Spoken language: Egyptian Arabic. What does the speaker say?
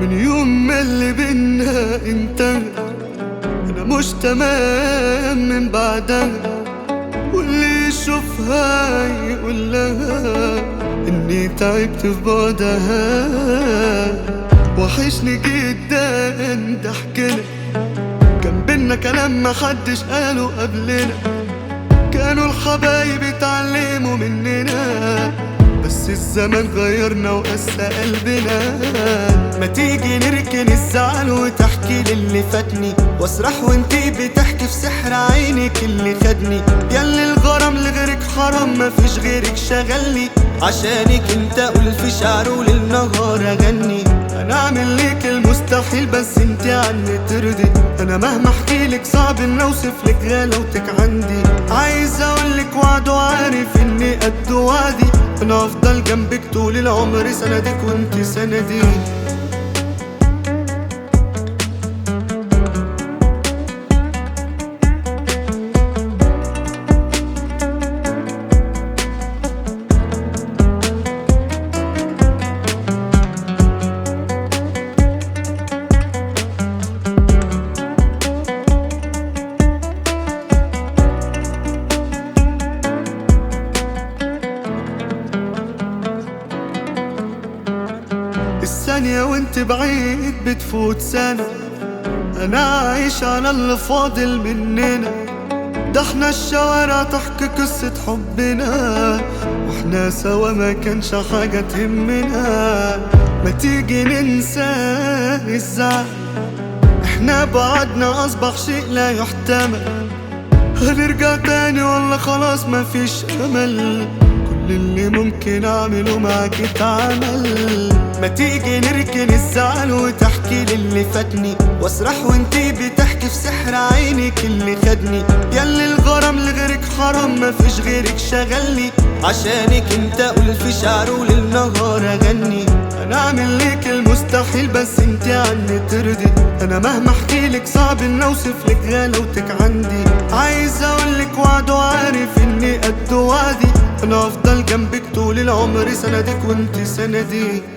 من يوم ما اللي بينا انتهى انا مش تمام من بعدها واللي يشوفها يقول لها اني تعبت في بعدها وحشني جدا ضحكنا كان بينا كلام محدش قاله قبلنا كانوا الحبايب اتعلموا مننا بس الزمن غيرنا وقسى قلبنا ما تيجي نركن الزعل وتحكي لي اللي فاتني واسرح وانتي بتحكي في سحر عينك اللي خدني ياللي الغرام لغيرك حرام مفيش غيرك شغلني عشانك انت قول في شعر وللنهار اغني انا اعمل ليك المستحيل بس انت عني ترضي انا مهما احكي لك صعب ان اوصف لك غلاوتك عندي عايز اقول لك وعد وعارف اني قد وعدي انا افضل جنبك طول العمر سندك وانت سندي الثانية وانت بعيد بتفوت سنة انا عايش على اللي فاضل مننا ده احنا الشوارع تحكي قصة حبنا واحنا سوا ما كانش حاجة تهمنا ما تيجي ننسى الزعل احنا بعدنا اصبح شيء لا يحتمل هنرجع تاني ولا خلاص مفيش امل كل اللي ممكن اعمله معاك اتعمل ما تيجي نركن الزعل وتحكي لي اللي فاتني واسرح وانتي بتحكي في سحر عينك اللي خدني ياللي الغرام لغيرك حرام مفيش غيرك شغلني عشانك انت قول في شعر وللنهار اغني انا اعمل ليك المستحيل بس انت عني ترضي انا مهما احكي لك صعب ان اوصف لك غلاوتك عندي عايز اقول لك وعد وعارف اني قد وعدي انا افضل جنبك طول العمر سندك وانت سندي